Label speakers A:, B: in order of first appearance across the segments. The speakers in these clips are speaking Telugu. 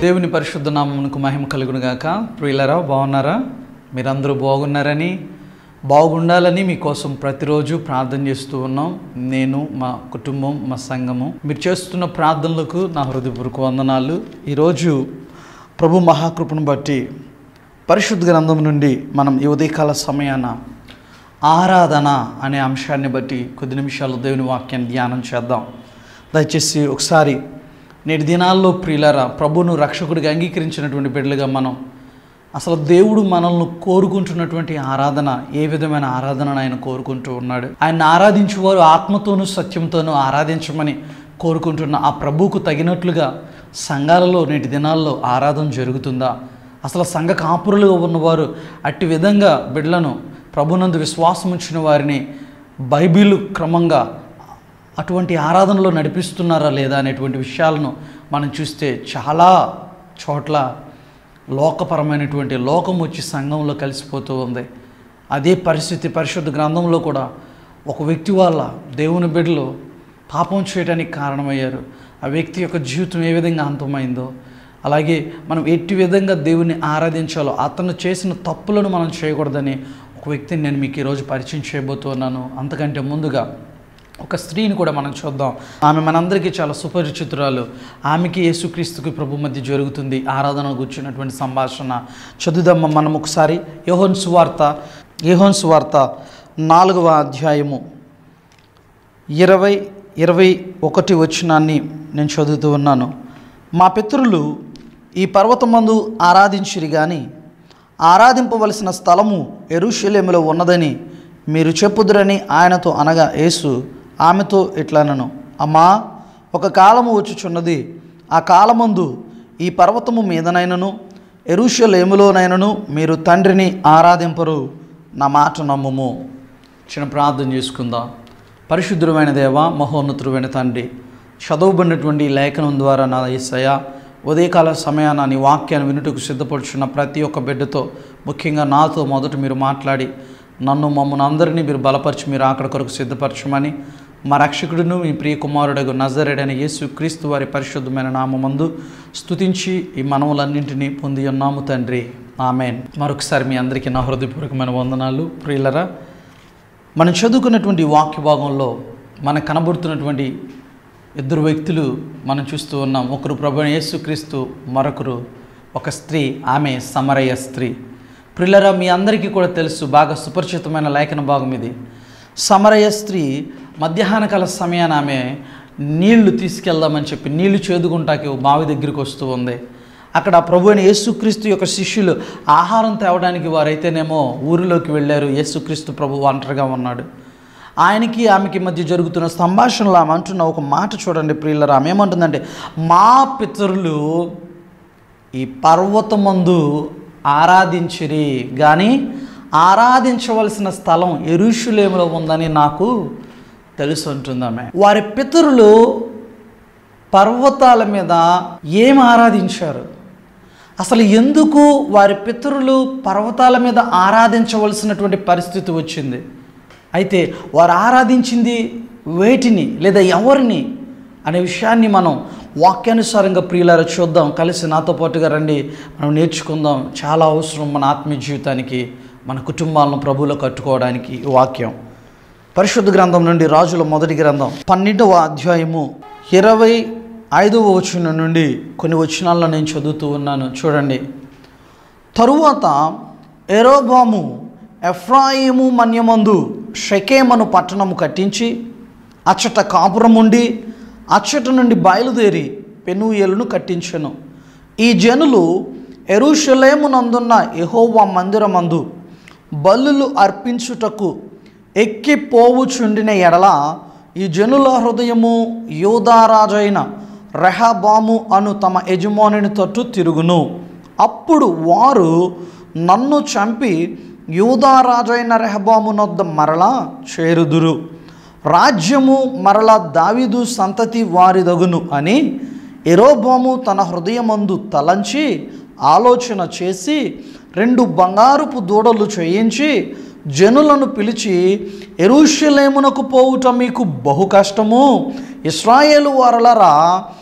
A: దేవుని పరిశుద్ధ నామమునకు మహిమ కలుగును గాక ప్రియులరా బాగున్నారా మీరందరూ బాగున్నారని బాగుండాలని మీకోసం ప్రతిరోజు ప్రార్థన చేస్తూ ఉన్నాం నేను మా కుటుంబం మా సంఘము మీరు చేస్తున్న ప్రార్థనలకు నా హృదయపూర్వక వందనాలు ఈరోజు ప్రభు మహాకృపను బట్టి పరిశుద్ధ గ్రంథం నుండి మనం ఈ ఉదయకాల సమయాన ఆరాధన అనే అంశాన్ని బట్టి కొద్ది నిమిషాలు దేవుని వాక్యాన్ని ధ్యానం చేద్దాం దయచేసి ఒకసారి నేటి దినాల్లో ప్రియులరా ప్రభును రక్షకుడిగా అంగీకరించినటువంటి బిడ్డలుగా మనం అసలు దేవుడు మనల్ని కోరుకుంటున్నటువంటి ఆరాధన ఏ విధమైన ఆరాధనను ఆయన కోరుకుంటూ ఉన్నాడు ఆయన ఆరాధించేవారు ఆత్మతోనూ సత్యంతోనూ ఆరాధించమని కోరుకుంటున్న ఆ ప్రభువుకు తగినట్లుగా సంఘాలలో నేటి దినాల్లో ఆరాధన జరుగుతుందా అసలు సంఘ కాపురులుగా ఉన్నవారు అట్టి విధంగా బిడ్డలను ప్రభునందు విశ్వాసం ఉంచిన వారిని బైబిల్ క్రమంగా అటువంటి ఆరాధనలో నడిపిస్తున్నారా లేదా అనేటువంటి విషయాలను మనం చూస్తే చాలా చోట్ల లోకపరమైనటువంటి లోకం వచ్చి సంఘంలో కలిసిపోతూ ఉంది అదే పరిస్థితి పరిశుద్ధ గ్రంథంలో కూడా ఒక వ్యక్తి వల్ల దేవుని బిడ్డలు పాపం చేయడానికి కారణమయ్యారు ఆ వ్యక్తి యొక్క జీవితం ఏ విధంగా అంతమైందో అలాగే మనం ఎట్టి విధంగా దేవుని ఆరాధించాలో అతను చేసిన తప్పులను మనం చేయకూడదని ఒక వ్యక్తిని నేను మీకు ఈరోజు పరిచయం చేయబోతున్నాను అంతకంటే ముందుగా ఒక స్త్రీని కూడా మనం చూద్దాం ఆమె మనందరికీ చాలా సుపరిచితురాలు ఆమెకి యేసుక్రీస్తుకి ప్రభు మధ్య జరుగుతుంది ఆరాధన కూర్చున్నటువంటి సంభాషణ చదువుదాం మనం ఒకసారి యోహన్ సువార్త యోహన్ సువార్త నాలుగవ అధ్యాయము ఇరవై ఇరవై ఒకటి వచ్చినాన్ని నేను చదువుతూ ఉన్నాను మా పితరులు ఈ పర్వతమందు ఆరాధించిరి కానీ ఆరాధింపవలసిన స్థలము ఎరుషలేములో ఉన్నదని మీరు చెప్పుదురని ఆయనతో అనగా యేసు ఆమెతో ఇట్లనను అమ్మా ఒక కాలము వచ్చుచున్నది ఆ కాలమందు ఈ పర్వతము మీదనైనను ఎరుషలేములోనైనను మీరు తండ్రిని ఆరాధింపరు నా మాట నమ్ముము చిన్న ప్రార్థన చేసుకుందాం పరిశుద్ధుడమైన దేవ మహోన్నతుడమైన తండ్రి చదవబడినటువంటి ఈ లేఖనం ద్వారా నా ఈసయ ఉదయకాల సమయాన నీ వాక్యాన్ని వినుటకు సిద్ధపడుచున్న ప్రతి ఒక్క బిడ్డతో ముఖ్యంగా నాతో మొదట మీరు మాట్లాడి నన్ను మమ్మల్ని అందరినీ మీరు బలపరిచి మీరు అక్కడ కొరకు సిద్ధపరచమని మా రక్షకుడును మీ ప్రియ కుమారుడు నజరేడైన యేసు క్రీస్తు వారి పరిశుద్ధమైన నామందు స్తుతించి ఈ మనవులన్నింటినీ పొంది ఉన్నాము తండ్రి ఆమెన్ మరొకసారి మీ అందరికీ నా హృదయపూర్వకమైన వందనాలు ప్రియులరా మనం చదువుకున్నటువంటి వాక్య భాగంలో మనకు కనబడుతున్నటువంటి ఇద్దరు వ్యక్తులు మనం చూస్తూ ఉన్నాం ఒకరు ప్రభు యేసుక్రీస్తు మరొకరు ఒక స్త్రీ ఆమె సమరయ స్త్రీ ప్రిల్లరా మీ అందరికీ కూడా తెలుసు బాగా సుపరిచితమైన లేఖన భాగం ఇది సమరయ స్త్రీ మధ్యాహ్న కాల సమయాన ఆమె నీళ్లు తీసుకెళ్దామని చెప్పి నీళ్లు చేదుకుంటాకి ఓ బావి దగ్గరికి వస్తూ ఉంది అక్కడ ప్రభు అయిన యేసుక్రీస్తు యొక్క శిష్యులు ఆహారం తేవడానికి వారైతేనేమో ఊరిలోకి వెళ్ళారు యేసుక్రీస్తు ప్రభు ఒంటరిగా ఉన్నాడు ఆయనకి ఆమెకి మధ్య జరుగుతున్న సంభాషణలో ఆమె అంటున్న ఒక మాట చూడండి ప్రియులరా ఆమె ఏమంటుందంటే మా పితరులు ఈ పర్వతమందు ఆరాధించిరి కానీ ఆరాధించవలసిన స్థలం ఎరుషులేములో ఉందని నాకు తెలుసు అంటుంది ఆమె వారి పితరులు పర్వతాల మీద ఏం ఆరాధించారు అసలు ఎందుకు వారి పితరులు పర్వతాల మీద ఆరాధించవలసినటువంటి పరిస్థితి వచ్చింది అయితే వారు ఆరాధించింది వేటిని లేదా ఎవరిని అనే విషయాన్ని మనం వాక్యానుసారంగా ప్రియులారా చూద్దాం కలిసి నాతో పాటుగా రండి మనం నేర్చుకుందాం చాలా అవసరం మన ఆత్మీయ జీవితానికి మన కుటుంబాలను ప్రభువులో కట్టుకోవడానికి ఈ వాక్యం పరిశుద్ధ గ్రంథం నుండి రాజుల మొదటి గ్రంథం పన్నెండవ అధ్యాయము ఇరవై ఐదవ వచనం నుండి కొన్ని వచనాల్లో నేను చదువుతూ ఉన్నాను చూడండి తరువాత ఎరోబాము ఎఫ్రాయిము మన్యమందు షకేమను పట్టణము కట్టించి అచ్చట కాపురం ఉండి అచ్చట నుండి బయలుదేరి పెనుయేలును కట్టించెను ఈ జనులు ఎరుషలేమునందున్న యెహోవా మందిరమందు బలులు అర్పించుటకు ఎక్కి పోవుచుండిన ఎడల ఈ జనుల హృదయము యోధారాజైన రెహబాము అను తమ యజమానిని తట్టు తిరుగును అప్పుడు వారు నన్ను చంపి యూదారాజైన రెహబామునొద్ద మరలా చేరుదురు రాజ్యము మరలా దావీదు సంతతి వారిదగును అని ఎరోబాము తన హృదయమందు తలంచి ఆలోచన చేసి రెండు బంగారుపు దూడలు చేయించి జనులను పిలిచి ఎరుషలేమునకు పోవుట మీకు బహు కష్టము ఇస్రాయేలు వారలరా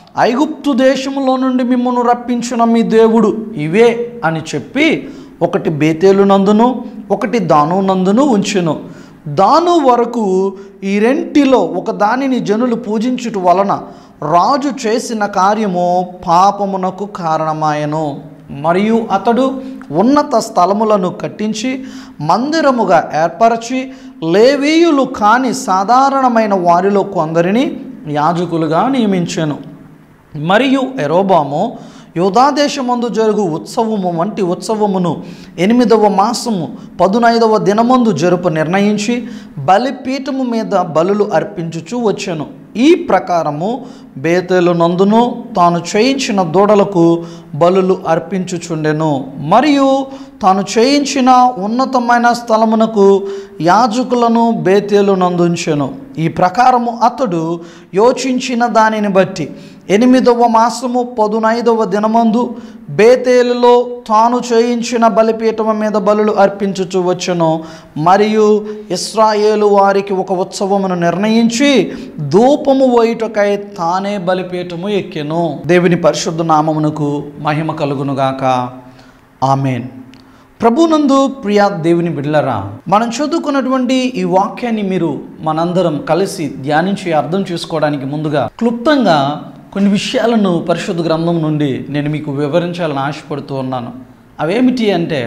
A: ఐగుప్తు దేశంలో నుండి మిమ్మల్ని రప్పించిన మీ దేవుడు ఇవే అని చెప్పి ఒకటి బేతేలు నందును ఒకటి దాను నందును ఉంచెను దాను వరకు ఈ రెంటిలో ఒక దానిని జనులు పూజించుట వలన రాజు చేసిన కార్యము పాపమునకు కారణమాయను మరియు అతడు ఉన్నత స్థలములను కట్టించి మందిరముగా ఏర్పరచి లేవీయులు కాని సాధారణమైన వారిలో కొందరిని యాజకులుగా నియమించెను మరియు ఎరోబాము యోధాదేశమందు జరుగు ఉత్సవము వంటి ఉత్సవమును ఎనిమిదవ మాసము పదునైదవ దినమందు జరుపు నిర్ణయించి బలిపీఠము మీద బలులు అర్పించుచు వచ్చెను ఈ ప్రకారము బేతేలు నందును తాను చేయించిన దూడలకు బలులు అర్పించుచుండెను మరియు తాను చేయించిన ఉన్నతమైన స్థలమునకు యాజకులను బేతేలు నందుంచెను ఈ ప్రకారము అతడు యోచించిన దానిని బట్టి ఎనిమిదవ మాసము పదునైదవ దినమందు బేతేలులో తాను చేయించిన బలిపీఠం మీద బలులు అర్పించుచు వచ్చును మరియు ఇస్రాయేలు వారికి ఒక ఉత్సవమును నిర్ణయించి ధూపము పోయిటకై తానే బలిపీఠము ఎక్కెను దేవుని పరిశుద్ధ నామమునకు మహిమ కలుగునుగాక ఆమెన్ ప్రభునందు ప్రియా దేవుని బిడ్డలరా మనం చదువుకున్నటువంటి ఈ వాక్యాన్ని మీరు మనందరం కలిసి ధ్యానించి అర్థం చేసుకోవడానికి ముందుగా క్లుప్తంగా కొన్ని విషయాలను పరిశుద్ధ గ్రంథం నుండి నేను మీకు వివరించాలని ఆశపడుతూ ఉన్నాను అవేమిటి అంటే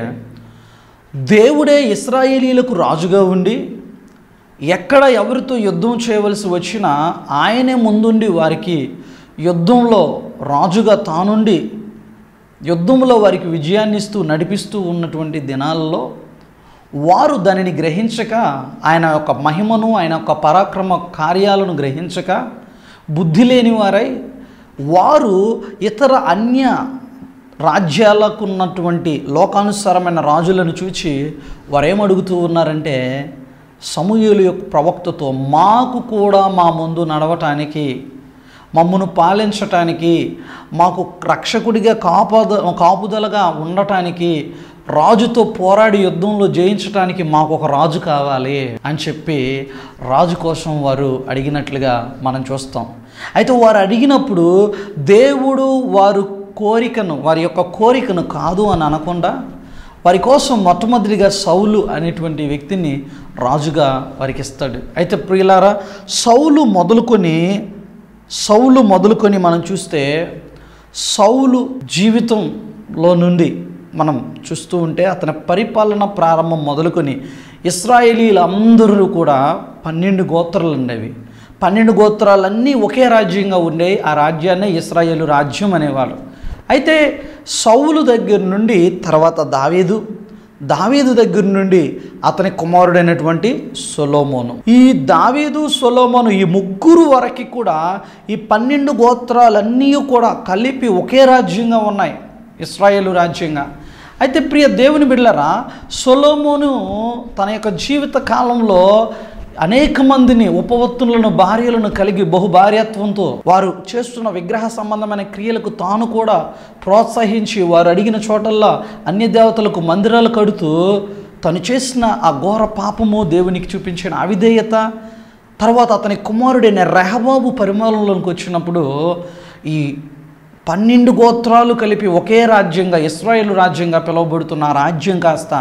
A: దేవుడే ఇస్రాయేలీలకు రాజుగా ఉండి ఎక్కడ ఎవరితో యుద్ధం చేయవలసి వచ్చినా ఆయనే ముందుండి వారికి యుద్ధంలో రాజుగా తానుండి యుద్ధంలో వారికి విజయాన్ని ఇస్తూ నడిపిస్తూ ఉన్నటువంటి దినాల్లో వారు దానిని గ్రహించక ఆయన యొక్క మహిమను ఆయన యొక్క పరాక్రమ కార్యాలను గ్రహించక బుద్ధి లేని వారై వారు ఇతర అన్య రాజ్యాలకు ఉన్నటువంటి లోకానుసారమైన రాజులను చూచి వారేమడుగుతూ ఉన్నారంటే సమూహలు యొక్క ప్రవక్తతో మాకు కూడా మా ముందు నడవటానికి మమ్మను పాలించటానికి మాకు రక్షకుడిగా కాపాద కాపుదలగా ఉండటానికి రాజుతో పోరాడి యుద్ధంలో జయించటానికి మాకు ఒక రాజు కావాలి అని చెప్పి రాజు కోసం వారు అడిగినట్లుగా మనం చూస్తాం అయితే వారు అడిగినప్పుడు దేవుడు వారు కోరికను వారి యొక్క కోరికను కాదు అని అనకుండా వారి కోసం మొట్టమొదటిగా సౌలు అనేటువంటి వ్యక్తిని రాజుగా వారికి ఇస్తాడు అయితే ప్రియులారా సౌలు మొదలుకొని సౌలు మొదలుకొని మనం చూస్తే సౌలు జీవితంలో నుండి మనం చూస్తూ ఉంటే అతని పరిపాలన ప్రారంభం మొదలుకొని ఇస్రాయేలీలందరూ కూడా పన్నెండు గోత్రాలు ఉండేవి పన్నెండు గోత్రాలన్నీ ఒకే రాజ్యంగా ఉండేవి ఆ రాజ్యాన్నే ఇస్రాయేలు రాజ్యం అనేవాళ్ళు అయితే సౌలు దగ్గర నుండి తర్వాత దావీదు దావీదు దగ్గర నుండి అతని కుమారుడైనటువంటి సొలోమోను ఈ దావీదు సొలోమోను ఈ ముగ్గురు వరకు కూడా ఈ పన్నెండు గోత్రాలన్నీ కూడా కలిపి ఒకే రాజ్యంగా ఉన్నాయి ఇస్రాయేలు రాజ్యంగా అయితే ప్రియ దేవుని బిడ్డలరా సొలోమోను తన యొక్క జీవిత కాలంలో అనేక మందిని ఉపవత్తులను భార్యలను కలిగి బహుభార్యత్వంతో వారు చేస్తున్న విగ్రహ సంబంధమైన క్రియలకు తాను కూడా ప్రోత్సహించి వారు అడిగిన చోటల్లా అన్య దేవతలకు మందిరాలు కడుతూ తను చేసిన ఆ ఘోర పాపము దేవునికి చూపించిన అవిధేయత తర్వాత అతని కుమారుడైన రెహబాబు పరిమాణంలోకి వచ్చినప్పుడు ఈ పన్నెండు గోత్రాలు కలిపి ఒకే రాజ్యంగా ఇస్రాయేల్ రాజ్యంగా పిలువబడుతున్న ఆ రాజ్యం కాస్త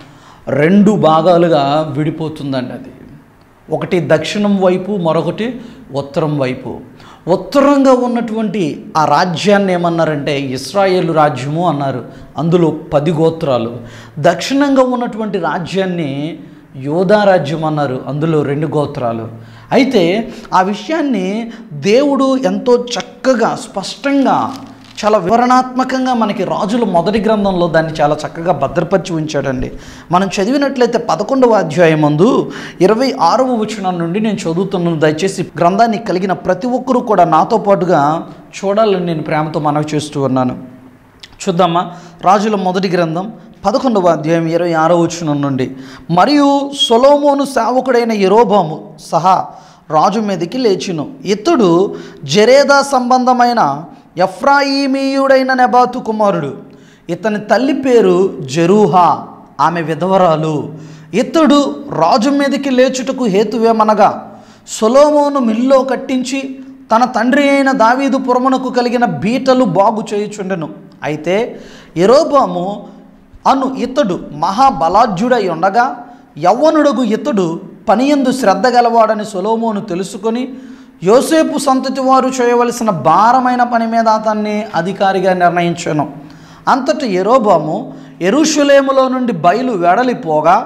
A: రెండు భాగాలుగా విడిపోతుందండి అది ఒకటి దక్షిణం వైపు మరొకటి ఉత్తరం వైపు ఉత్తరంగా ఉన్నటువంటి ఆ రాజ్యాన్ని ఏమన్నారంటే ఇస్రాయేల్ రాజ్యము అన్నారు అందులో పది గోత్రాలు దక్షిణంగా ఉన్నటువంటి రాజ్యాన్ని యోధా రాజ్యం అన్నారు అందులో రెండు గోత్రాలు అయితే ఆ విషయాన్ని దేవుడు ఎంతో చక్కగా స్పష్టంగా చాలా వివరణాత్మకంగా మనకి రాజుల మొదటి గ్రంథంలో దాన్ని చాలా చక్కగా భద్రపరిచి ఉంచాడండి మనం చదివినట్లయితే పదకొండవ అధ్యాయం మందు ఇరవై ఆరవ వచనం నుండి నేను చదువుతున్నాను దయచేసి గ్రంథాన్ని కలిగిన ప్రతి ఒక్కరూ కూడా నాతో పాటుగా చూడాలని నేను ప్రేమతో మనవి చేస్తూ ఉన్నాను చూద్దామా రాజుల మొదటి గ్రంథం పదకొండవ అధ్యాయం ఇరవై ఆరో వచనం నుండి మరియు సొలోమోను సేవకుడైన ఎరోబాము సహా రాజు మీదకి లేచిను ఇతడు జరేదా సంబంధమైన ఎఫ్రాయిమీయుడైన నెబాతు కుమారుడు ఇతని తల్లి పేరు జరూహా ఆమె విధవరాలు ఇతడు రాజు మీదకి లేచుటకు హేతువేమనగా సొలోమోను మిల్లో కట్టించి తన తండ్రి అయిన దావీదు పురమునకు కలిగిన బీటలు బాగు చేయుచుండెను అయితే ఎరోబాము అను ఇతడు మహాబలాఢ్యుడై ఉండగా యవ్వనుడగు ఇతడు పనియందు శ్రద్ధ గలవాడని సొలోమోను తెలుసుకొని యోసేపు సంతతి వారు చేయవలసిన భారమైన పని మీద అతన్ని అధికారిగా నిర్ణయించాను అంతటి ఎరోబాము ఎరుషులేములో నుండి బయలు వెడలిపోగా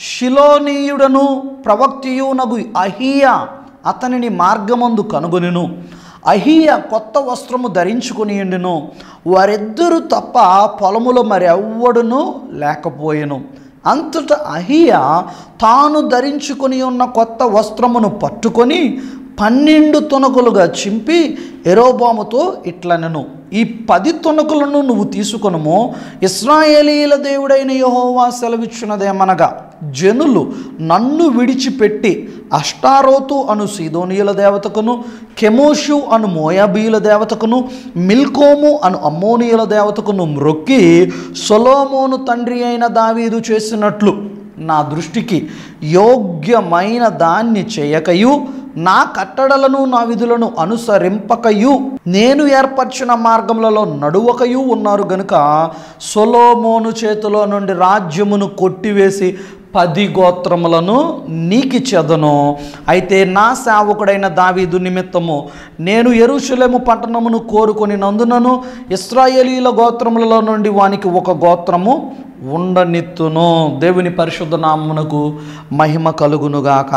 A: షిలోనీయుడను ప్రవక్తియునగు అహియా అతనిని మార్గమందు కనుగొనిను అహియ కొత్త వస్త్రము ధరించుకుని ఉండును వారిద్దరూ తప్ప పొలములో మరెవ్వడును లేకపోయెను అంతట అహియ తాను ధరించుకొని ఉన్న కొత్త వస్త్రమును పట్టుకొని పన్నెండు తునకులుగా చింపి ఎరోబాముతో ఇట్లనను ఈ పది తునకులను నువ్వు తీసుకొనుము ఇస్రాయేలీల దేవుడైన యహోవా సెలవిచ్చినదేమనగా జనులు నన్ను విడిచిపెట్టి అష్టారోతు అను సీదోనియుల దేవతకును కెమోషు అను మోయాబీయుల దేవతకును మిల్కోము అను అమ్మోనియుల దేవతకును మ్రొక్కి సొలోమోను తండ్రి అయిన దావీదు చేసినట్లు నా దృష్టికి యోగ్యమైన దాన్ని చేయకయు నా కట్టడలను నా విధులను అనుసరింపకయు నేను ఏర్పరిచిన మార్గములలో నడువకయు ఉన్నారు గనుక సొలోమోను చేతిలో నుండి రాజ్యమును కొట్టివేసి పది గోత్రములను నీకిచ్చేదను అయితే నా సేవకుడైన దావీదు నిమిత్తము నేను ఎరుషులేము పట్టణమును కోరుకొని నందునను ఇస్రాయేలీల గోత్రములలో నుండి వానికి ఒక గోత్రము ఉండనిత్తును దేవుని పరిశుద్ధ నామమునకు మహిమ కలుగునుగాక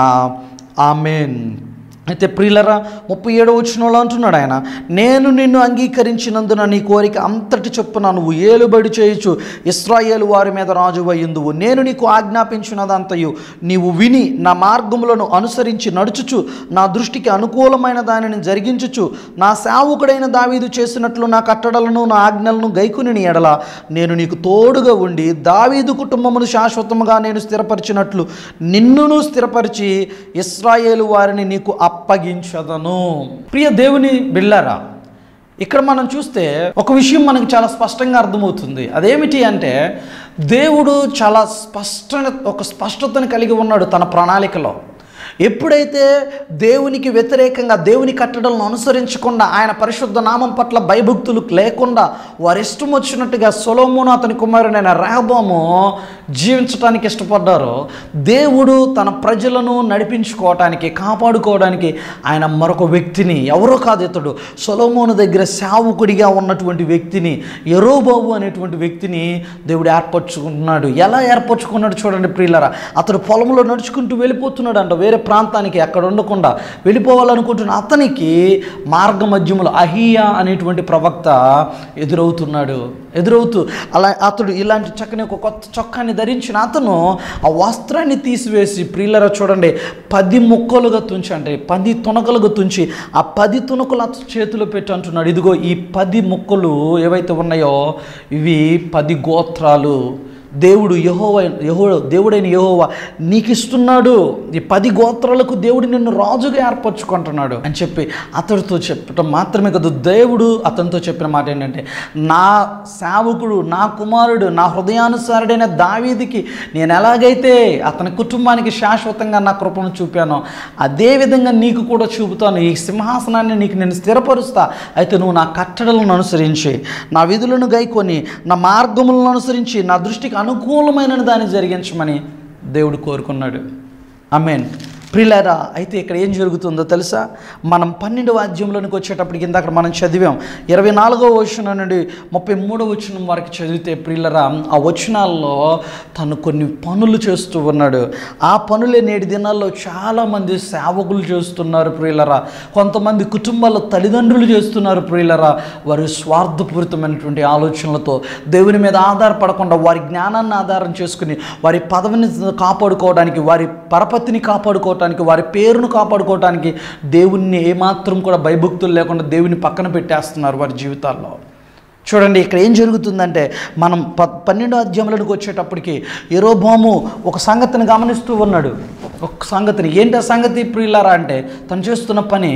A: ఆమెన్ అయితే ప్రియులరా ముప్పై ఏడో వచ్చినోళ్ళు అంటున్నాడు ఆయన నేను నిన్ను అంగీకరించినందున నీ కోరిక అంతటి చొప్పున నువ్వు ఏలుబడి చేయొచ్చు ఇస్రాయేలు వారి మీద రాజు అయ్యిందువు నేను నీకు ఆజ్ఞాపించినదంతయు నీవు విని నా మార్గములను అనుసరించి నడుచుచు నా దృష్టికి అనుకూలమైన దానిని జరిగించుచు నా సేవకుడైన దావీదు చేసినట్లు నా కట్టడలను నా ఆజ్ఞలను గైకుని నీ ఎడల నేను నీకు తోడుగా ఉండి దావీదు కుటుంబమును శాశ్వతముగా నేను స్థిరపరిచినట్లు నిన్నును స్థిరపరిచి ఇస్రాయేలు వారిని నీకు అప్పగించదను ప్రియ దేవుని బిళ్ళారా ఇక్కడ మనం చూస్తే ఒక విషయం మనకు చాలా స్పష్టంగా అర్థమవుతుంది అదేమిటి అంటే దేవుడు చాలా స్పష్ట ఒక స్పష్టతను కలిగి ఉన్నాడు తన ప్రణాళికలో ఎప్పుడైతే దేవునికి వ్యతిరేకంగా దేవుని కట్టడలను అనుసరించకుండా ఆయన పరిశుద్ధ నామం పట్ల భయభక్తులు లేకుండా వారి ఇష్టం వచ్చినట్టుగా సొలోమోను అతని కుమారుడైన రెహబోము జీవించడానికి ఇష్టపడ్డారు దేవుడు తన ప్రజలను నడిపించుకోవటానికి కాపాడుకోవడానికి ఆయన మరొక వ్యక్తిని ఎవరో కాదు ఇతడు సొలోమోను దగ్గర సేవకుడిగా ఉన్నటువంటి వ్యక్తిని ఎరోబాబు అనేటువంటి వ్యక్తిని దేవుడు ఏర్పరచుకుంటున్నాడు ఎలా ఏర్పరచుకున్నాడు చూడండి ప్రియులరా అతడు పొలంలో నడుచుకుంటూ వెళ్ళిపోతున్నాడు అంట వేరే ప్రాంతానికి అక్కడ ఉండకుండా వెళ్ళిపోవాలనుకుంటున్న అతనికి మార్గ మధ్యములో అహియా అనేటువంటి ప్రవక్త ఎదురవుతున్నాడు ఎదురవుతూ అలా అతడు ఇలాంటి చక్కని ఒక కొత్త చొక్కాని ధరించిన అతను ఆ వస్త్రాన్ని తీసివేసి ప్రియులరా చూడండి పది ముక్కలుగా తుంచి అంటే పది తునకలుగా తుంచి ఆ పది తునకలు అతను చేతిలో పెట్టి అంటున్నాడు ఇదిగో ఈ పది ముక్కలు ఏవైతే ఉన్నాయో ఇవి పది గోత్రాలు దేవుడు యహోవ యహో దేవుడైన యహోవా నీకు ఇస్తున్నాడు ఈ పది గోత్రాలకు దేవుడు నిన్ను రాజుగా ఏర్పరచుకుంటున్నాడు అని చెప్పి అతడితో చెప్పటం మాత్రమే కాదు దేవుడు అతనితో చెప్పిన మాట ఏంటంటే నా సేవకుడు నా కుమారుడు నా హృదయానుసారుడైన దావీదికి నేను ఎలాగైతే అతని కుటుంబానికి శాశ్వతంగా నా కృపను చూపానో అదే విధంగా నీకు కూడా చూపుతాను ఈ సింహాసనాన్ని నీకు నేను స్థిరపరుస్తా అయితే నువ్వు నా కట్టడలను అనుసరించి నా విధులను గైకొని నా మార్గములను అనుసరించి నా దృష్టికి అనుకూలమైన దాన్ని జరిగించమని దేవుడు కోరుకున్నాడు అమేన్ ప్రిలారా అయితే ఇక్కడ ఏం జరుగుతుందో తెలుసా మనం పన్నెండు వాద్యంలోనికి వచ్చేటప్పటికి ఇందాక మనం చదివాం ఇరవై నాలుగో వచనం నుండి ముప్పై మూడో వచనం వరకు చదివితే ప్రిల్లరా ఆ వచనాల్లో తను కొన్ని పనులు చేస్తూ ఉన్నాడు ఆ పనులే నేటి దినాల్లో చాలామంది సేవకులు చేస్తున్నారు ప్రియులరా కొంతమంది కుటుంబాల తల్లిదండ్రులు చేస్తున్నారు ప్రియులరా వారి స్వార్థపూరితమైనటువంటి ఆలోచనలతో దేవుని మీద ఆధారపడకుండా వారి జ్ఞానాన్ని ఆధారం చేసుకుని వారి పదవిని కాపాడుకోవడానికి వారి పరపతిని కాపాడుకోవడానికి వారి పేరును కాపాడుకోవడానికి దేవుణ్ణి ఏమాత్రం కూడా భయభక్తులు లేకుండా దేవుని పక్కన పెట్టేస్తున్నారు వారి జీవితాల్లో చూడండి ఇక్కడ ఏం జరుగుతుందంటే మనం ప పన్నెండో అధ్యాయంలోకి వచ్చేటప్పటికి ఎరోబాము ఒక సంగతిని గమనిస్తూ ఉన్నాడు ఒక సంగతిని ఏంటి ఆ సంగతి ప్రియులారా అంటే తను చేస్తున్న పని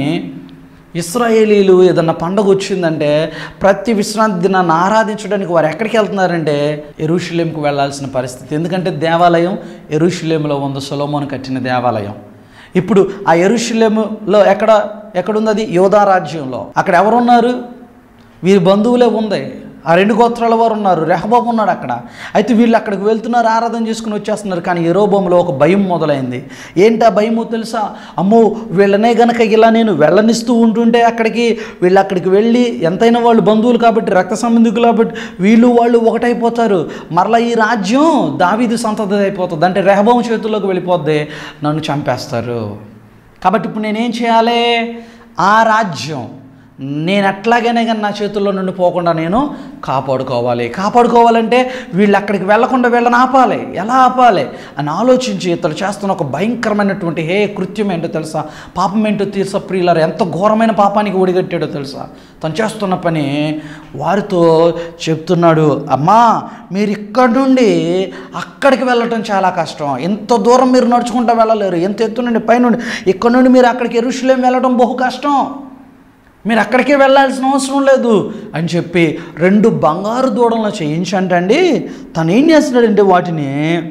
A: ఇస్రాయేలీలు ఏదన్నా పండగ వచ్చిందంటే ప్రతి విశ్రాంతి దినాన్ని ఆరాధించడానికి వారు ఎక్కడికి వెళ్తున్నారంటే ఎరుషులేంకు వెళ్ళాల్సిన పరిస్థితి ఎందుకంటే దేవాలయం ఎరుషులేంలో ఉంది సొలోమోను కట్టిన దేవాలయం ఇప్పుడు ఆ ఎరుషులేములో ఎక్కడ ఎక్కడుంది అది యోధా రాజ్యంలో అక్కడ ఎవరున్నారు వీరి బంధువులే ఉంది ఆ రెండు గోత్రాల వారు ఉన్నారు రెహబాబు ఉన్నాడు అక్కడ అయితే వీళ్ళు అక్కడికి వెళ్తున్నారు ఆరాధన చేసుకుని వచ్చేస్తున్నారు కానీ ఎరోబోములో ఒక భయం మొదలైంది ఏంటి ఆ భయమో తెలుసా అమ్మో వీళ్ళనే గనక ఇలా నేను వెళ్ళనిస్తూ ఉంటుంటే అక్కడికి వీళ్ళు అక్కడికి వెళ్ళి ఎంతైనా వాళ్ళు బంధువులు కాబట్టి రక్త సంబంధికులు కాబట్టి వీళ్ళు వాళ్ళు ఒకటైపోతారు మరలా ఈ రాజ్యం దావీదు సంతతి అయిపోతుంది అంటే రెహబాము చేతుల్లోకి వెళ్ళిపోద్ది నన్ను చంపేస్తారు కాబట్టి ఇప్పుడు నేనేం చేయాలి ఆ రాజ్యం నేను ఎట్లాగైనా కానీ నా చేతుల్లో నుండి పోకుండా నేను కాపాడుకోవాలి కాపాడుకోవాలంటే వీళ్ళు అక్కడికి వెళ్లకుండా వీళ్ళని ఆపాలి ఎలా ఆపాలి అని ఆలోచించి ఇతడు చేస్తున్న ఒక భయంకరమైనటువంటి హే కృత్యం ఏంటో తెలుసా పాపం ఏంటో తీర్సా ప్రియులారు ఎంత ఘోరమైన పాపానికి ఒడిగట్టాడో తెలుసా తను చేస్తున్న పని వారితో చెప్తున్నాడు అమ్మా మీరు ఇక్కడ నుండి అక్కడికి వెళ్ళటం చాలా కష్టం ఎంత దూరం మీరు నడుచుకుంటూ వెళ్ళలేరు ఎంత ఎత్తు నుండి పైనుండి ఇక్కడ నుండి మీరు అక్కడికి ఎరుషులేం వెళ్ళడం బహు కష్టం మీరు అక్కడికే వెళ్ళాల్సిన అవసరం లేదు అని చెప్పి రెండు బంగారు దూడలను చేయించంటండి తను ఏం చేస్తున్నాడంటే వాటిని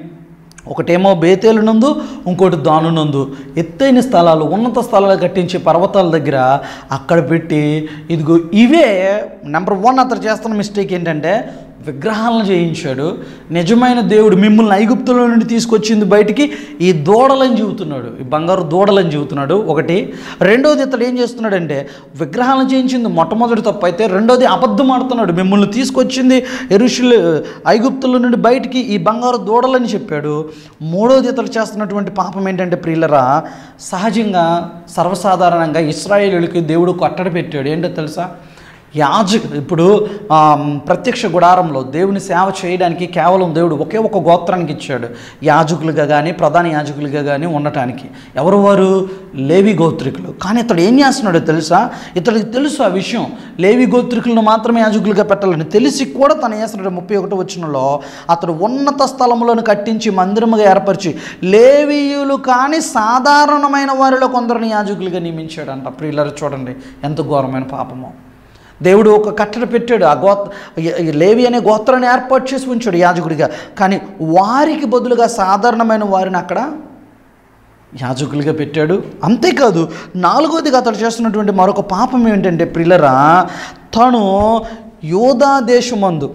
A: ఒకటేమో బేతేలు నందు ఇంకోటి దానునందు ఎత్తైన స్థలాలు ఉన్నత స్థలాలు కట్టించే పర్వతాల దగ్గర అక్కడ పెట్టి ఇదిగో ఇవే నెంబర్ వన్ అతను చేస్తున్న మిస్టేక్ ఏంటంటే విగ్రహాలను చేయించాడు నిజమైన దేవుడు మిమ్మల్ని ఐగుప్తుల నుండి తీసుకొచ్చింది బయటికి ఈ దూడలని చెబుతున్నాడు ఈ బంగారు దూడలని చెబుతున్నాడు ఒకటి రెండోది ఇతడు ఏం చేస్తున్నాడంటే విగ్రహాలను చేయించింది మొట్టమొదటి తప్పు అయితే రెండోది అబద్ధం ఆడుతున్నాడు మిమ్మల్ని తీసుకొచ్చింది ఎరుషులు ఐగుప్తుల నుండి బయటికి ఈ బంగారు దూడలని చెప్పాడు మూడోది ఇతడు చేస్తున్నటువంటి పాపం ఏంటంటే ప్రియులరా సహజంగా సర్వసాధారణంగా ఇస్రాయేలులకి దేవుడు కట్టడి పెట్టాడు ఏంటో తెలుసా యాజక ఇప్పుడు ఆ, ప్రత్యక్ష గుడారంలో దేవుని సేవ చేయడానికి కేవలం దేవుడు ఒకే ఒక గోత్రానికి ఇచ్చాడు యాజకులుగా కానీ ప్రధాన యాజకులుగా కానీ ఉండటానికి ఎవరు వారు లేవి గోత్రికులు కానీ ఇతడు ఏం చేస్తున్నాడో తెలుసా ఇతడికి తెలుసు ఆ విషయం లేవి గోత్రికులను మాత్రమే యాజకులుగా పెట్టాలని తెలిసి కూడా తను చేస్తున్నాడు ముప్పై ఒకటో వచ్చినలో అతడు ఉన్నత స్థలములను కట్టించి మందిరముగా ఏర్పరిచి లేవీయులు కానీ సాధారణమైన వారిలో కొందరిని యాజకులుగా నియమించాడంట ప్రియులరు చూడండి ఎంత ఘోరమైన పాపమో దేవుడు ఒక కట్టడ పెట్టాడు ఆ గోత్ర లేవి అనే గోత్రాన్ని ఏర్పాటు చేసి ఉంచాడు యాజకుడిగా కానీ వారికి బదులుగా సాధారణమైన వారిని అక్కడ యాజకులుగా పెట్టాడు అంతేకాదు నాలుగోదిగా అతడు చేస్తున్నటువంటి మరొక పాపం ఏంటంటే ప్రిల్లరా తను యోధా దేశమందు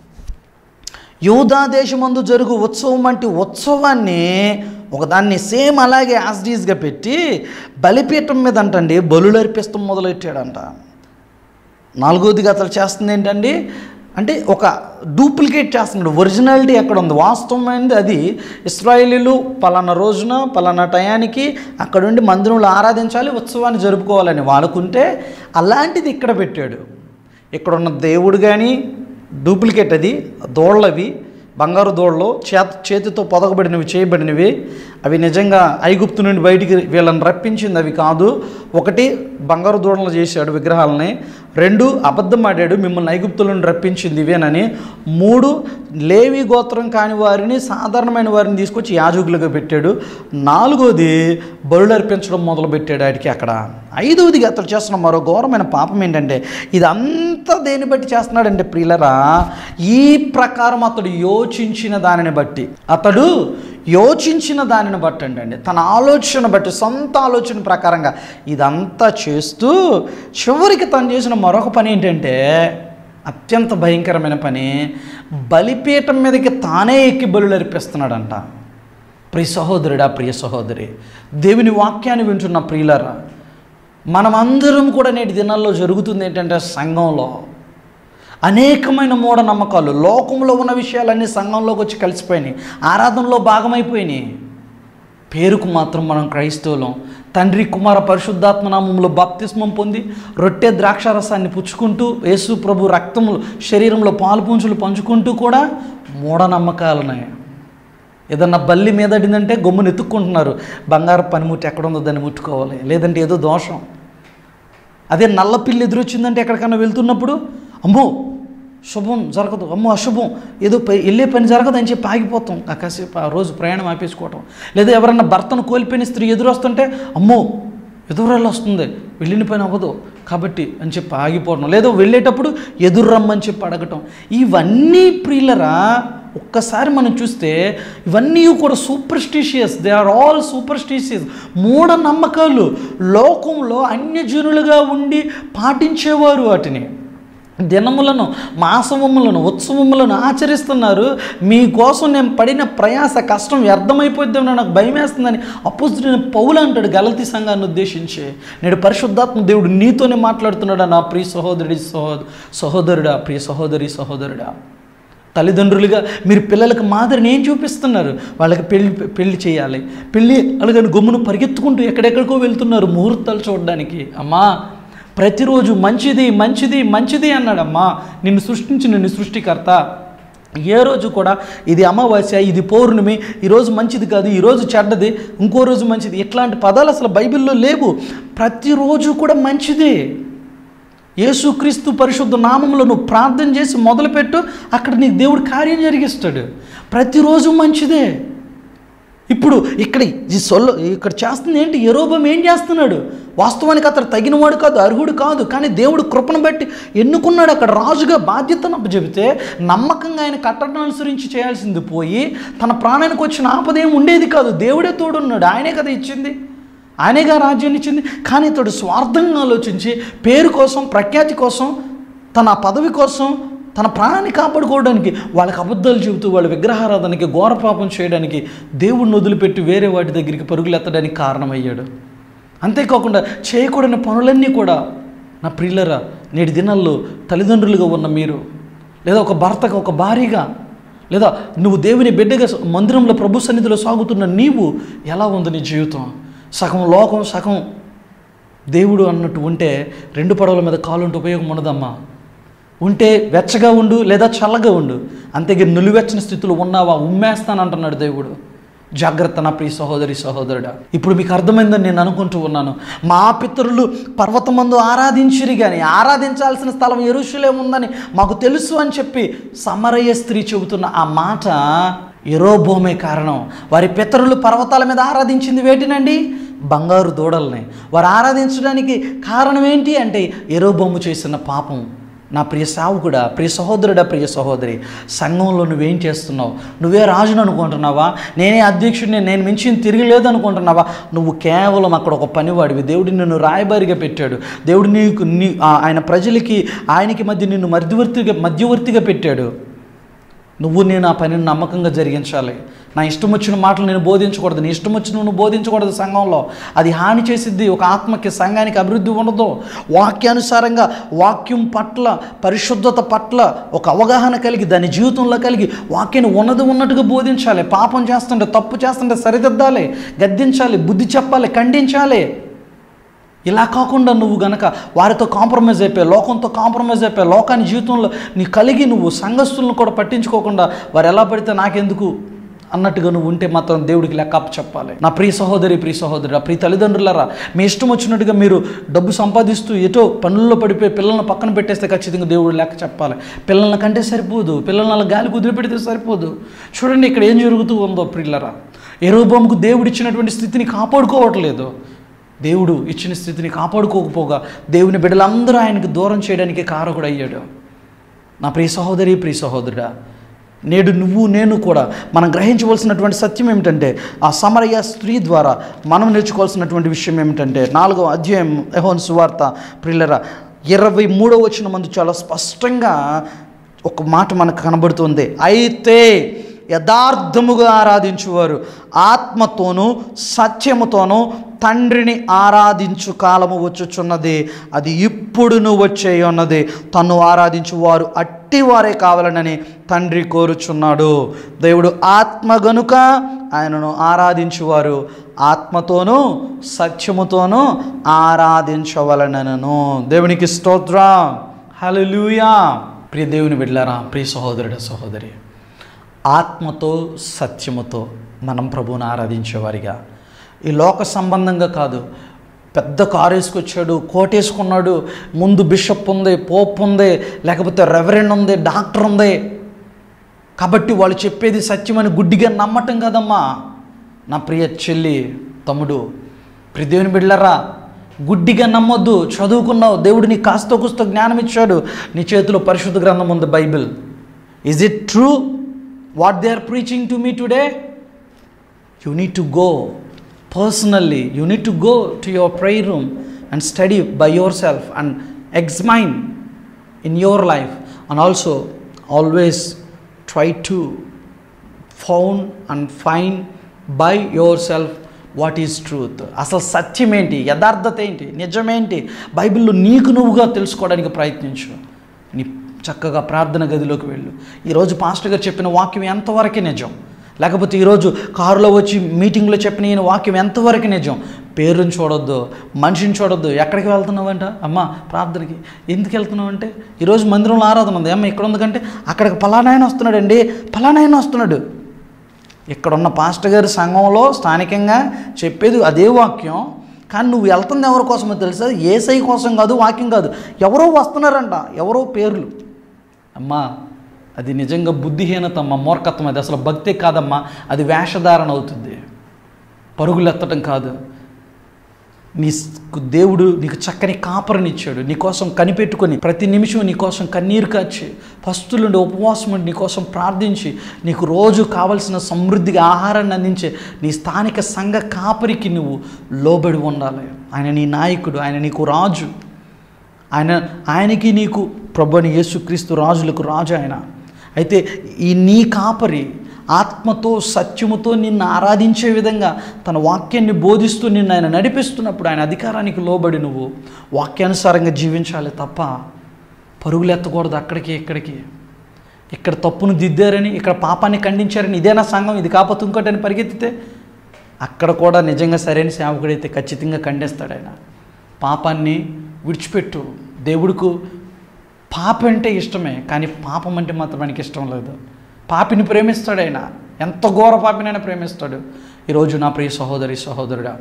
A: యూదా దేశమందు జరుగు ఉత్సవం వంటి ఉత్సవాన్ని ఒకదాన్ని సేమ్ అలాగే యాస్డీస్గా పెట్టి బలిపీఠం మీద అంటండి బలులు అర్పిస్తాం మొదలెట్టాడంట నాలుగోదిగా అతను చేస్తుంది ఏంటండి అంటే ఒక డూప్లికేట్ చేస్తున్నాడు ఒరిజినాలిటీ ఎక్కడ ఉంది వాస్తవమైనది అది ఇస్రాయేలీలు పలానా రోజున పలానా టయానికి అక్కడ ఉండి మందిరంలో ఆరాధించాలి ఉత్సవాన్ని జరుపుకోవాలని వాడుకుంటే అలాంటిది ఇక్కడ పెట్టాడు ఇక్కడ ఉన్న దేవుడు కానీ డూప్లికేట్ అది దోళ్ళవి బంగారు దోళ్ళు చేత చేతితో పొదగబడినవి చేయబడినవి అవి నిజంగా ఐగుప్తు నుండి బయటికి వీళ్ళని రప్పించింది అవి కాదు ఒకటి బంగారు దూడలు చేశాడు విగ్రహాలని రెండు అబద్ధం ఆడాడు మిమ్మల్ని ఐగుప్తుల నుండి రప్పించింది ఇవేనని మూడు లేవి గోత్రం కాని వారిని సాధారణమైన వారిని తీసుకొచ్చి యాజకులుగా పెట్టాడు నాలుగోది బరులు అర్పించడం మొదలు పెట్టాడు ఆడికి అక్కడ ఐదవదిగా అతడు చేస్తున్న మరో ఘోరమైన పాపం ఏంటంటే ఇదంతా దేన్ని బట్టి చేస్తున్నాడంటే ప్రియులరా ఈ ప్రకారం అతడు యోచించిన దానిని బట్టి అతడు యోచించిన దానిని బట్టి అండి తన ఆలోచన బట్టి సొంత ఆలోచన ప్రకారంగా ఇదంతా చేస్తూ చివరికి తను చేసిన మరొక పని ఏంటంటే అత్యంత భయంకరమైన పని బలిపీఠం మీదకి తానే ఎక్కి బలులు అర్పిస్తున్నాడంట ప్రియ సహోదరుడా ప్రియ సహోదరి దేవుని వాక్యాన్ని వింటున్న ప్రియులరా మనమందరం కూడా నేటి దినాల్లో జరుగుతుంది ఏంటంటే సంఘంలో అనేకమైన మూఢనమ్మకాలు లోకంలో ఉన్న విషయాలన్నీ సంఘంలోకి వచ్చి కలిసిపోయినాయి ఆరాధనలో భాగమైపోయినాయి పేరుకు మాత్రం మనం క్రైస్తవులం తండ్రి కుమార పరిశుద్ధాత్మ నామంలో బాప్తిస్మం పొంది రొట్టె ద్రాక్షారసాన్ని పుచ్చుకుంటూ యేసు ప్రభు రక్తములు శరీరంలో పాలు పుంజులు పంచుకుంటూ కూడా మూఢనమ్మకాలున్నాయి ఏదన్నా బల్లి మీద అడిందంటే గమ్మును ఎత్తుక్కుంటున్నారు బంగారు పనిముట్టి ఎక్కడ ఉందో దాన్ని ముట్టుకోవాలి లేదంటే ఏదో దోషం అదే నల్ల పిల్లి ఎదురొచ్చిందంటే ఎక్కడికైనా వెళ్తున్నప్పుడు అమ్మో శుభం జరగదు అమ్మో అశుభం ఏదో పై- వెళ్ళే పని జరగదు అని చెప్పి ఆగిపోతాం ఆ కాసేపు ఆ రోజు ప్రయాణం ఆపేసుకోవటం లేదా ఎవరన్నా భర్తను కోల్పోయిన స్త్రీ ఎదురు వస్తుంటే అమ్మో ఎదురాళ్ళు వస్తుంది వెళ్ళిన పని అవ్వదు కాబట్టి అని చెప్పి ఆగిపోవడం లేదా వెళ్ళేటప్పుడు ఎదురు రమ్మని చెప్పి అడగటం ఇవన్నీ ప్రియులరా ఒక్కసారి మనం చూస్తే ఇవన్నీ కూడా superstitious they are all superstitious మూఢనమ్మకాలు లోకంలో అన్యజనులుగా ఉండి పాటించేవారు వాటిని దినములను మాసవములను ఉత్సవములను ఆచరిస్తున్నారు మీకోసం నేను పడిన ప్రయాస కష్టం వ్యర్థమైపోద్దామని నాకు భయం వేస్తుందని అపోజిట్ పౌలు అంటాడు గలతీ సంఘాన్ని ఉద్దేశించి నేడు పరిశుద్ధాత్మ దేవుడు నీతోనే మాట్లాడుతున్నాడా నా ప్రియ సహోదరుడి సహోద సహోదరుడా ప్రియ సహోదరి సహోదరుడా తల్లిదండ్రులుగా మీరు పిల్లలకు మాదిరిని ఏం చూపిస్తున్నారు వాళ్ళకి పెళ్లి పెళ్లి చేయాలి పెళ్ళి అలాగని గమ్మును పరిగెత్తుకుంటూ ఎక్కడెక్కడికో వెళ్తున్నారు ముహూర్తాలు చూడడానికి అమ్మా ప్రతిరోజు మంచిది మంచిది మంచిది అన్నాడమ్మా నిన్ను సృష్టించి నిన్ను సృష్టికర్త ఏ రోజు కూడా ఇది అమావాస్య ఇది పౌర్ణమి ఈరోజు మంచిది కాదు ఈరోజు చెడ్డది ఇంకో రోజు మంచిది ఇట్లాంటి పదాలు అసలు బైబిల్లో లేవు ప్రతిరోజు కూడా మంచిదే యేసుక్రీస్తు పరిశుద్ధ నామంలో నువ్వు ప్రార్థన చేసి మొదలుపెట్టు అక్కడ నీకు దేవుడు కార్యం జరిగిస్తాడు ప్రతిరోజు మంచిదే ఇప్పుడు ఇక్కడ ఈ సొల్ల ఇక్కడ చేస్తుంది ఏంటి ఎరోబం ఏం చేస్తున్నాడు వాస్తవానికి అతడు తగినవాడు కాదు అర్హుడు కాదు కానీ దేవుడు కృపను బట్టి ఎన్నుకున్నాడు అక్కడ రాజుగా బాధ్యతను చెబితే నమ్మకంగా ఆయన కట్టడం అనుసరించి చేయాల్సింది పోయి తన ప్రాణానికి వచ్చిన ఆపదేం ఉండేది కాదు దేవుడే తోడున్నాడు ఆయనే కదా ఇచ్చింది ఆయనేగా రాజ్యాన్ని ఇచ్చింది కానీ ఇతడు స్వార్థంగా ఆలోచించి పేరు కోసం ప్రఖ్యాతి కోసం తన పదవి కోసం తన ప్రాణాన్ని కాపాడుకోవడానికి వాళ్ళకి అబద్ధాలు చెబుతూ వాళ్ళ విగ్రహారాధనకి ఘోర పాపం చేయడానికి దేవుడిని వదిలిపెట్టి వేరే వాటి దగ్గరికి పరుగులెత్తడానికి కారణమయ్యాడు అంతేకాకుండా చేయకూడని పనులన్నీ కూడా నా ప్రియులరా నేటి దినాల్లో తల్లిదండ్రులుగా ఉన్న మీరు లేదా ఒక భర్తగా ఒక భార్యగా లేదా నువ్వు దేవుని బిడ్డగా మందిరంలో ప్రభు సన్నిధిలో సాగుతున్న నీవు ఎలా ఉంది నీ జీవితం సగం లోకం సగం దేవుడు అన్నట్టు ఉంటే రెండు పడవల మీద కాలు ఉంటే ఉపయోగం ఉండదమ్మా ఉంటే వెచ్చగా ఉండు లేదా చల్లగా ఉండు అంతేగా నులివెచ్చని స్థితిలో ఉన్నావా ఉమ్మేస్తానంటున్నాడు దేవుడు జాగ్రత్త నా ప్రియ సహోదరి సహోదరుడా ఇప్పుడు మీకు అర్థమైందని నేను అనుకుంటూ ఉన్నాను మా పితరులు పర్వతమందు ఆరాధించిరి కానీ ఆరాధించాల్సిన స్థలం ఎరుషులే ఉందని మాకు తెలుసు అని చెప్పి సమరయ్య స్త్రీ చెబుతున్న ఆ మాట ఎరోబోమే కారణం వారి పితరులు పర్వతాల మీద ఆరాధించింది వేటినండి బంగారు దూడల్ని వారు ఆరాధించడానికి కారణం ఏంటి అంటే ఎరోబొమ్ము చేసిన పాపం నా ప్రియ సావుకుడా ప్రియ సహోదరుడా ప్రియ సహోదరి సంఘంలో నువ్వేం చేస్తున్నావు నువ్వే రాజును అనుకుంటున్నావా నేనే అధ్యక్షుడిని నేను మించింది తిరగలేదు అనుకుంటున్నావా నువ్వు కేవలం అక్కడ ఒక పనివాడివి దేవుడు నిన్ను రాయబారిగా పెట్టాడు దేవుడు నీకు నీ ఆ- ఆయన ప్రజలకి ఆయనకి మధ్య నిన్ను మధ్యవర్తిగా మధ్యవర్తిగా పెట్టాడు నువ్వు నేను ఆ పనిని నమ్మకంగా జరిగించాలి నా ఇష్టం వచ్చిన మాటలు నేను బోధించకూడదు నీ ఇష్టం వచ్చిన నువ్వు బోధించకూడదు సంఘంలో అది హాని చేసిద్ది ఒక ఆత్మకి సంఘానికి అభివృద్ధి ఉండదు వాక్యానుసారంగా వాక్యం పట్ల పరిశుద్ధత పట్ల ఒక అవగాహన కలిగి దాని జీవితంలో కలిగి వాక్యాన్ని ఉన్నది ఉన్నట్టుగా బోధించాలి పాపం చేస్తుంటే తప్పు చేస్తుంటే సరిదిద్దాలి గద్దించాలి బుద్ధి చెప్పాలి ఖండించాలి ఇలా కాకుండా నువ్వు గనక వారితో కాంప్రమైజ్ అయిపోయి లోకంతో కాంప్రమైజ్ అయిపోయి లోకాన్ని జీవితంలో నీ కలిగి నువ్వు సంఘస్థులను కూడా పట్టించుకోకుండా వారు ఎలా పడితే నాకెందుకు అన్నట్టుగా నువ్వు ఉంటే మాత్రం దేవుడికి లెక్క అప్పు చెప్పాలి నా ప్రియ సహోదరి ప్రియ సహోదరి ప్రియ తల్లిదండ్రులరా మీ ఇష్టం వచ్చినట్టుగా మీరు డబ్బు సంపాదిస్తూ ఎటో పనుల్లో పడిపోయి పిల్లల్ని పక్కన పెట్టేస్తే ఖచ్చితంగా దేవుడు లెక్క చెప్పాలి పిల్లల కంటే సరిపోదు పిల్లల్ని అలా గాలి కుదిరిపెడితే సరిపోదు చూడండి ఇక్కడ ఏం జరుగుతూ ఉందో ప్రిల్లరా ఎరోబొమ్మకు దేవుడు ఇచ్చినటువంటి స్థితిని కాపాడుకోవట్లేదు దేవుడు ఇచ్చిన స్థితిని కాపాడుకోకపోగా దేవుని బిడ్డలందరూ ఆయనకు దూరం చేయడానికి కారకుడు అయ్యాడు నా ప్రియ సహోదరి ప్రియ సహోదరుడా నేడు నువ్వు నేను కూడా మనం గ్రహించవలసినటువంటి సత్యం ఏమిటంటే ఆ సమరయ్య స్త్రీ ద్వారా మనం నేర్చుకోవాల్సినటువంటి విషయం ఏమిటంటే నాలుగవ అధ్యాయం యెహోను సువార్త ప్రిల్లర ఇరవై మూడవ వచ్చిన మందు చాలా స్పష్టంగా ఒక మాట మనకు కనబడుతుంది అయితే యథార్థముగా ఆరాధించువారు ఆత్మతోనూ సత్యముతోనూ తండ్రిని ఆరాధించు కాలము వచ్చుచున్నది అది ఇప్పుడును వచ్చే ఉన్నది తను ఆరాధించువారు అట్టివారే కావాలనని తండ్రి కోరుచున్నాడు దేవుడు ఆత్మ గనుక ఆయనను ఆరాధించువారు ఆత్మతోనూ సత్యముతోనూ ఆరాధించవలనను దేవునికి స్తోత్రం హల్లెలూయా ప్రియ దేవుని బిడ్డలారా ప్రియ సహోదరుడ సహోదరి ఆత్మతో సత్యముతో మనం ప్రభువుని ఆరాధించేవారిగా ఈ లోక సంబంధంగా కాదు పెద్ద కారు వేసుకొచ్చాడు కోట్ వేసుకున్నాడు ముందు బిషప్ ఉంది పోప్ ఉంది లేకపోతే రెవరెండ్ ఉంది డాక్టర్ ఉంది కాబట్టి వాళ్ళు చెప్పేది సత్యమని గుడ్డిగా నమ్మటం కదమ్మా నా ప్రియ చెల్లి తమ్ముడు ప్రియ దేవుని బిడ్డలరా గుడ్డిగా నమ్మొద్దు చదువుకున్నావు దేవుడు నీ కాస్త కుస్త జ్ఞానం ఇచ్చాడు నీ చేతిలో పరిశుద్ధ గ్రంథం ఉంది Bible is it true what they are preaching to me today you need to go personally you need to go to your prayer room and study by yourself and examine in your life and also always try to found and find by yourself what is truth అసలు సత్యం ఏంటి యథార్థత ఏంటి నిజమేంటి బైబిల్లో నీకు నువ్వుగా తెలుసుకోవడానికి ప్రయత్నించు నీ చక్కగా ప్రార్థన గదిలోకి వెళ్ళు ఈరోజు పాస్టర్ గారు చెప్పిన వాక్యం ఎంతవరకు నిజం లేకపోతే ఈరోజు కారులో వచ్చి మీటింగ్లో చెప్పిన ఈయన వాక్యం ఎంతవరకు నిజం పేరుని చూడొద్దు మనిషిని చూడొద్దు ఎక్కడికి వెళ్తున్నావంట అమ్మ ప్రార్థనకి ఎందుకు వెళ్తున్నావు అంటే ఈరోజు మందిరంలో ఆరాధన ఉంది అమ్మ ఇక్కడ ఉంది కంటే అక్కడికి పలానాయన వస్తున్నాడండి పలానాయన వస్తున్నాడు ఇక్కడ ఉన్న పాస్టర్ గారి సంఘంలో స్థానికంగా చెప్పేది అదే వాక్యం కానీ నువ్వు వెళ్తుంది ఎవరి కోసమో తెలుసా ఏసై కోసం కాదు వాక్యం కాదు ఎవరో వస్తున్నారంట ఎవరో పేర్లు అమ్మా అది నిజంగా బుద్ధిహీనత అమ్మ మూర్ఖత్వం అది అసలు భక్తే కాదమ్మా అది వేషధారణ అవుతుంది పరుగులు ఎత్తడం కాదు నీ స్- దేవుడు నీకు చక్కని కాపరనిచ్చాడు నీ కోసం కనిపెట్టుకొని ప్రతి నిమిషం నీ కోసం కన్నీరు కాచి పస్తులుండి ఉపవాసం ఉండి నీ కోసం ప్రార్థించి నీకు రోజు కావలసిన సమృద్ధిగా ఆహారాన్ని అందించే నీ స్థానిక సంఘ కాపరికి నువ్వు లోబడి ఉండాలి ఆయన నీ నాయకుడు ఆయన నీకు రాజు ఆయన ఆయనకి నీకు ప్రభుని యేసుక్రీస్తు రాజులకు రాజు ఆయన అయితే ఈ నీ కాపరి ఆత్మతో సత్యముతో నిన్ను ఆరాధించే విధంగా తన వాక్యాన్ని బోధిస్తూ నిన్ను ఆయన నడిపిస్తున్నప్పుడు ఆయన అధికారానికి లోబడి నువ్వు వాక్యానుసారంగా జీవించాలి తప్ప పరుగులు ఎత్తకూడదు అక్కడికి ఇక్కడికి ఇక్కడ తప్పును దిద్దారని ఇక్కడ పాపాన్ని ఖండించారని ఇదేనా సంఘం ఇది కాకపోతే ఇంకోటని పరిగెత్తితే అక్కడ కూడా నిజంగా సరైన సేవకుడైతే ఖచ్చితంగా ఖండిస్తాడు ఆయన పాపాన్ని విడిచిపెట్టు దేవుడికి పాప అంటే ఇష్టమే కానీ పాపం అంటే మాత్రం ఆయనకి ఇష్టం లేదు పాపిని ప్రేమిస్తాడు ఆయన ఎంత ఘోర పాపినైనా ప్రేమిస్తాడు ఈరోజు నా ప్రియ సహోదరి సహోదరుడా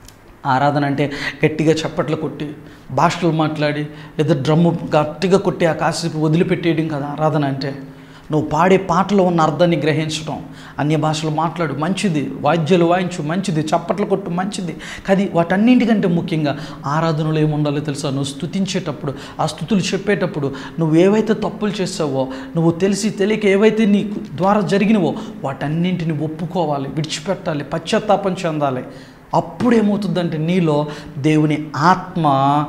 A: ఆరాధన అంటే గట్టిగా చప్పట్లు కొట్టి భాషలు మాట్లాడి లేదా డ్రమ్ము గట్టిగా కొట్టి ఆ కాసేపు వదిలిపెట్టేయడం కదా ఆరాధన అంటే నువ్వు పాడే పాటలో ఉన్న అర్థాన్ని గ్రహించడం అన్య భాషలు మాట్లాడు మంచిది వాద్యాలు వాయించు మంచిది చప్పట్లు కొట్టు మంచిది కానీ వాటన్నింటికంటే ముఖ్యంగా ఆరాధనలో ఏముండాలో తెలుసా నువ్వు స్తుతించేటప్పుడు ఆ స్థుతులు చెప్పేటప్పుడు నువ్వు ఏవైతే తప్పులు చేసావో నువ్వు తెలిసి తెలియక ఏవైతే నీ ద్వారా జరిగినవో వాటన్నింటిని ఒప్పుకోవాలి విడిచిపెట్టాలి పశ్చాత్తాపం చెందాలి అప్పుడు ఏమవుతుందంటే నీలో దేవుని ఆత్మ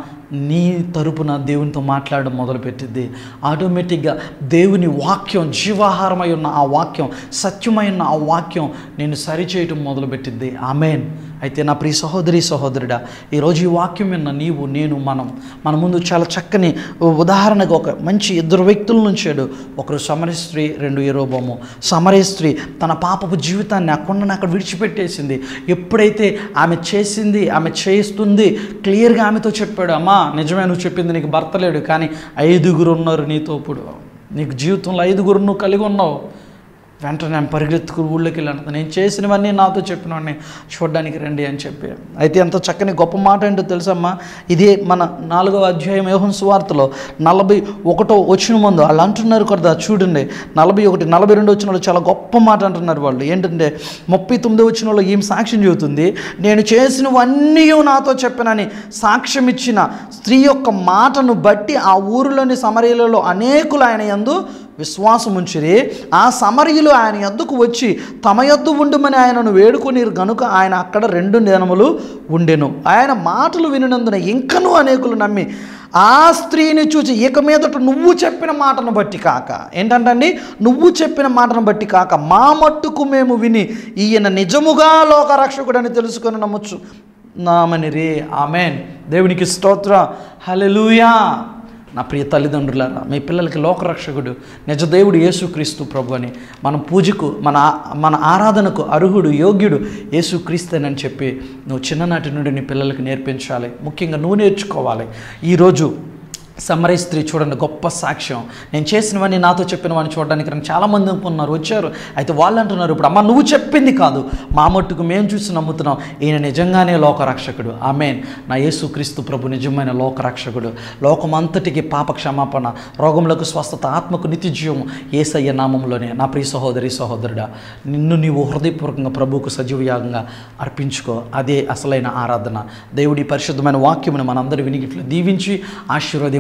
A: నీ తరపున దేవునితో మాట్లాడడం మొదలుపెట్టింది ఆటోమేటిక్గా దేవుని వాక్యం జీవాహారమై ఉన్న ఆ వాక్యం సత్యమై ఉన్న ఆ వాక్యం నేను సరిచేయటం మొదలుపెట్టింది ఆమెన్ అయితే నా ప్రియ సహోదరి సహోదరుడా ఈరోజు ఈ వాక్యం విన్న నీవు నేను మనం మన ముందు చాలా చక్కని ఉదాహరణగా ఒక మంచి ఇద్దరు వ్యక్తులను ఉంచాడు ఒకరు సమర స్త్రీ రెండు ఎరోబోము సమరే స్త్రీ తన పాపపు జీవితాన్ని ఆ కొండను అక్కడ విడిచిపెట్టేసింది ఎప్పుడైతే ఆమె చేసింది ఆమె చేస్తుంది క్లియర్గా ఆమెతో చెప్పాడు అమ్మా నిజమే నువ్వు చెప్పింది నీకు భర్త లేడు కానీ ఐదుగురు ఉన్నారు నీతో ఇప్పుడు నీకు జీవితంలో ఐదుగురు నువ్వు కలిగి ఉన్నావు వెంటనే నేను పరిగెత్తుకుని ఊళ్ళోకి వెళ్ళాను నేను చేసినవన్నీ నాతో చెప్పినవన్నీ చూడడానికి రండి అని చెప్పి అయితే ఎంత చక్కని గొప్ప మాట ఏంటో తెలుసమ్మా ఇది మన నాలుగవ అధ్యాయం యోహన్ సువార్తలో నలభై ఒకటో వచ్చిన ముందు వాళ్ళు అంటున్నారు కదా చూడండి నలభై ఒకటి నలభై రెండు వచ్చిన వాళ్ళు చాలా గొప్ప మాట అంటున్నారు వాళ్ళు ఏంటంటే ముప్పై తొమ్మిది వచ్చిన వాళ్ళు ఏం సాక్ష్యం చెబుతుంది నేను చేసినవన్నీ నాతో చెప్పినని సాక్ష్యం ఇచ్చిన స్త్రీ యొక్క మాటను బట్టి ఆ ఊరిలోని సమరీలలో అనేకులు ఆయన యందు విశ్వాసం ఉంచిరి ఆ సమరయులు ఆయన యొద్దకు వచ్చి తమ యొద్ద ఉండమని ఆయనను వేడుకొని గనుక ఆయన అక్కడ రెండు దినములు ఉండెను ఆయన మాటలు వినినందున ఇంకనూ అనేకులు నమ్మి ఆ స్త్రీని చూసి ఇక మీదట నువ్వు చెప్పిన మాటను బట్టి కాక ఏంటంటండి నువ్వు చెప్పిన మాటను బట్టి కాక మా మట్టుకు మేము విని ఈయన నిజముగా లోకరక్షకుడని తెలుసుకొని నమ్మొచ్చు నామని రే ఆమెన్ దేవునికి స్తోత్ర హల్లెలూయా నా ప్రియ తల్లిదండ్రులారా మీ పిల్లలకి లోకరక్షకుడు నిజదేవుడు యేసుక్రీస్తు ప్రభు అని మన పూజకు మన ఆ- మన ఆరాధనకు అర్హుడు యోగ్యుడు యేసుక్రీస్తేనని చెప్పి నువ్వు చిన్ననాటి నుండి నీ పిల్లలకి నేర్పించాలి ముఖ్యంగా నువ్వు నేర్చుకోవాలి ఈరోజు సమరయ స్త్రీ చూడండి గొప్ప సాక్ష్యం నేను చేసినవన్నీ నాతో చెప్పినవని చూడడానికి నాకు చాలామంది అనుకున్నారు వచ్చారు అయితే వాళ్ళు అంటున్నారు ఇప్పుడు అమ్మ నువ్వు చెప్పింది కాదు మా మట్టుకు మేము చూసి నమ్ముతున్నాం ఈయన నిజంగానే లోకరక్షకుడు ఆమెన్ నా యేసుక్రీస్తు ప్రభు నిజమైన లోకరక్షకుడు లోకమంతటికి పాప క్షమాపణ రోగములకు స్వస్థత ఆత్మకు నిత్య జీవం ఏసయ్య నామంలోనే నా ప్రియ సహోదరి సహోదరుడా నిన్ను నీవు హృదయపూర్వకంగా ప్రభువుకు సజీవయాగంగా అర్పించుకో అదే అసలైన ఆరాధన దేవుడి పరిశుద్ధమైన వాక్యమును మనందరి వినికిట్లు దీవించి ఆశీర్వదింప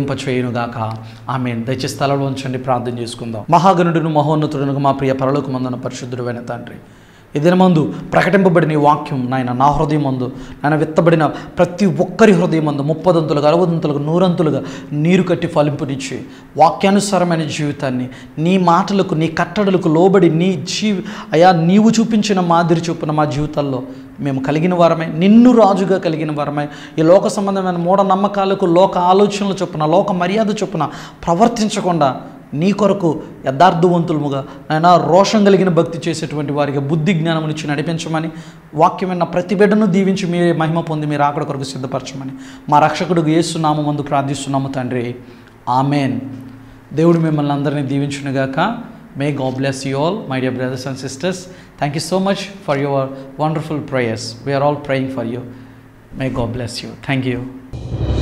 A: ఫలింపచేయునుగాక ఆమె దయచేసి స్థలంలో ఉంచండి ప్రార్థన చేసుకుందాం మహాగణుడును మహోన్నతుడును మా ప్రియ పరలోకమందున పరిశుద్ధుడైన తండ్రి ఈ దినమందు ప్రకటింపబడిన ఈ వాక్యం నాయన నా హృదయం మందు నాయన విత్తబడిన ప్రతి ఒక్కరి హృదయం మందు ముప్పదంతులుగా అరవదంతులుగా నూరంతులుగా నీరు కట్టి ఫలింపునిచ్చి వాక్యానుసారమైన జీవితాన్ని నీ మాటలకు నీ కట్టడలకు లోబడి నీ జీవి అయా నీవు చూపించిన మాదిరి చొప్పున మా జీవితాల్లో మేము కలిగిన వారమే నిన్ను రాజుగా కలిగిన వారమే ఈ లోక సంబంధమైన మూఢనమ్మకాలకు లోక ఆలోచనల చొప్పున లోక మర్యాద చొప్పున ప్రవర్తించకుండా నీ కొరకు యథార్థవంతులముగా నాయన రోషం కలిగిన భక్తి చేసేటువంటి వారికి బుద్ధి జ్ఞానం ఇచ్చి నడిపించమని వాక్యమైన ప్రతి బిడ్డను దీవించి మీ మహిమ పొంది మీరు ఆకడ కొరకు సిద్ధపరచమని మా రక్షకుడు యేసు నామందు ప్రార్థిస్తున్నాము తండ్రి ఆమెన్ దేవుడు మిమ్మల్ని అందరినీ దీవించునుగాక may God bless you all my dear brothers and sisters thank you so much for your wonderful prayers we are all praying for you may God bless you thank you